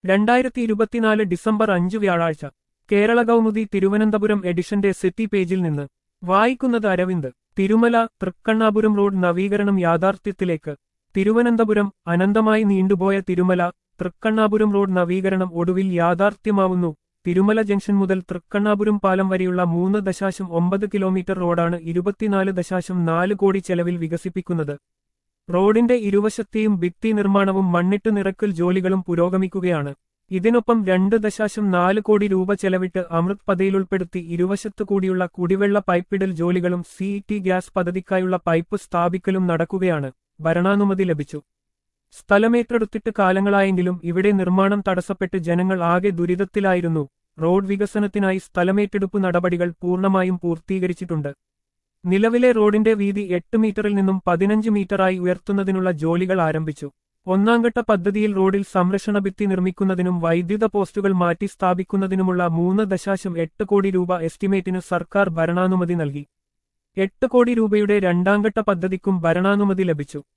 രണ്ടായിരത്തി ഇരുപത്തിനാല് ഡിസംബർ അഞ്ച് വ്യാഴാഴ്ച കേരള കൗമുദി തിരുവനന്തപുരം എഡിഷന്റെ സിറ്റി പേജിൽ നിന്ന് വായിക്കുന്നത് അരവിന്ദ് തിരുമല തൃക്കണ്ണാപുരം റോഡ് നവീകരണം യാഥാർത്ഥ്യത്തിലേക്ക് തിരുവനന്തപുരം അനന്തമായി നീണ്ടുപോയ തിരുമല തൃക്കണ്ണാപുരം റോഡ് നവീകരണം ഒടുവിൽ യാഥാർത്ഥ്യമാവുന്നു തിരുമല ജംഗ്ഷൻ മുതൽ തൃക്കണ്ണാപുരം പാലം വരെയുള്ള മൂന്ന് ദശാശം ഒമ്പത് കിലോമീറ്റർ റോഡാണ് ഇരുപത്തിനാല് ദശാശം നാല് കോടി ചെലവിൽ വികസിപ്പിക്കുന്നത് റോഡിന്റെ ഇരുവശത്തെയും ഭിത്തി നിർമ്മാണവും മണ്ണിട്ട് നിറക്കൽ ജോലികളും പുരോഗമിക്കുകയാണ് ഇതിനൊപ്പം രണ്ട് ദശാശം നാല് കോടി രൂപ ചെലവിട്ട് അമൃത് പദ്ധതിയിലുൾപ്പെടുത്തി ഇരുവശത്തു കൂടിയുള്ള കുടിവെള്ള പൈപ്പിടൽ ജോലികളും സിഇടി ഗ്യാസ് പദ്ധതിക്കായുള്ള പൈപ്പ് സ്ഥാപിക്കലും നടക്കുകയാണ് ഭരണാനുമതി ലഭിച്ചു സ്ഥലമേറ്റെടുത്തിട്ട് കാലങ്ങളായെങ്കിലും ഇവിടെ നിർമ്മാണം തടസ്സപ്പെട്ട് ജനങ്ങൾ ആകെ ദുരിതത്തിലായിരുന്നു റോഡ് വികസനത്തിനായി സ്ഥലമേറ്റെടുപ്പ് നടപടികൾ പൂർണ്ണമായും പൂർത്തീകരിച്ചിട്ടുണ്ട് നിലവിലെ റോഡിന്റെ വീതി എട്ട് മീറ്ററിൽ നിന്നും പതിനഞ്ച് മീറ്ററായി ഉയർത്തുന്നതിനുള്ള ജോലികൾ ആരംഭിച്ചു ഒന്നാംഘട്ട പദ്ധതിയിൽ റോഡിൽ സംരക്ഷണ ഭിത്തി നിർമ്മിക്കുന്നതിനും വൈദ്യുത പോസ്റ്റുകൾ മാറ്റി സ്ഥാപിക്കുന്നതിനുമുള്ള മൂന്ന് ദശാശം എട്ട് കോടി രൂപ എസ്റ്റിമേറ്റിന് സർക്കാർ ഭരണാനുമതി നൽകി എട്ട് കോടി രൂപയുടെ രണ്ടാംഘട്ട പദ്ധതിക്കും ഭരണാനുമതി ലഭിച്ചു